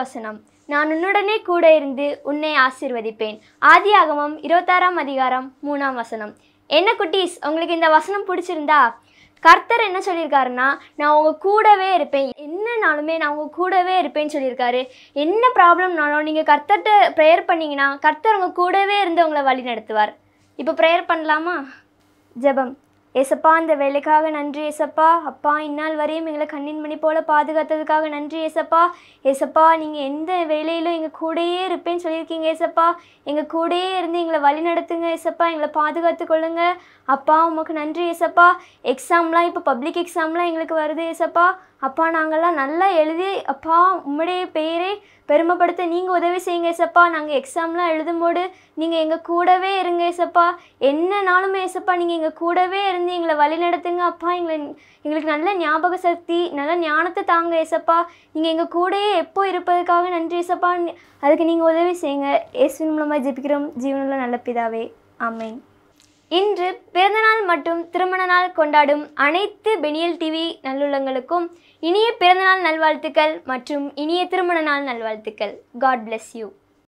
வசனம் நான் உன்னுடனே கூட இருந்து உன்னை ஆசீர்வதிப்பேன் ஆதியாகமம் இருபத்தாறாம் அதிகாரம் மூணாம் வசனம் என்ன குட்டீஸ் உங்களுக்கு இந்த வசனம் பிடிச்சிருந்தா கர்த்தர் என்ன சொல்லியிருக்காருன்னா நான் உங்கள் கூடவே இருப்பேன் என்னனாலுமே நான் உங்கள் கூடவே இருப்பேன்னு சொல்லியிருக்காரு என்ன ப்ராப்ளம்னாலும் நீங்கள் கர்த்தர்கிட்ட ப்ரேயர் பண்ணீங்கன்னா கர்த்தர் உங்கள் கூடவே இருந்து உங்களை வழி நடத்துவார் இப்போ ப்ரேயர் பண்ணலாமா ஜெபம் ஏசப்பா இந்த வேலைக்காக நன்றி ஏசப்பா அப்பா இந்நாள் வரையும் எங்களை கண்ணின் மணி போல பாதுகாத்ததுக்காக நன்றி ஏசப்பா ஏசப்பா நீங்கள் எந்த வேலையிலும் எங்கள் கூடயே இருப்பேன்னு சொல்லியிருக்கீங்க ஏசப்பா எங்கள் கூடயே இருந்து எங்களை வழி நடத்துங்க ஏசப்பா எங்களை பாதுகாத்து கொள்ளுங்க அப்பா உமக்கு நன்றி ஏசப்பா எக்ஸாம்லாம் இப்போ பப்ளிக் எக்ஸாம்லாம் எங்களுக்கு வருது ஏசப்பா அப்பா நாங்கள்லாம் நல்லா எழுதி அப்பா உம்முடைய பெயரை பெருமைப்படுத்த நீங்கள் உதவி செய்யுங்க ஏசப்பா நாங்கள் எக்ஸாம்லாம் எழுதும்போது நீங்கள் எங்கள் கூடவே இருங்க ஏசப்பா என்னனாலுமே ஏசப்பா நீங்கள் எங்கள் கூடவே இருந்து எங்களை வழி நடத்துங்க அப்பா எங்களை எங்களுக்கு நல்ல ஞாபக சக்தி நல்ல ஞானத்தை தாங்க ஏசப்பா நீங்கள் எங்கள் கூடயே எப்போ இருப்பதற்காக நன்றி ஏசப்பா அதுக்கு நீங்கள் உதவி செய்யுங்க இயேசுவின் மூலமாக ஜெபிக்கிறோம் ஜீவனுள்ள நல்ல பிதாவே ஆமென் இன்று பிறந்தநாள் மற்றும் திருமண நாள் கொண்டாடும் அனைத்து பெனியல் டிவி நல்லுள்ளங்களுக்கும் இனிய பிறந்தநாள் நல்வாழ்த்துக்கள் மற்றும் இனிய திருமண நாள் நல்வாழ்த்துக்கள் காட் bless யூ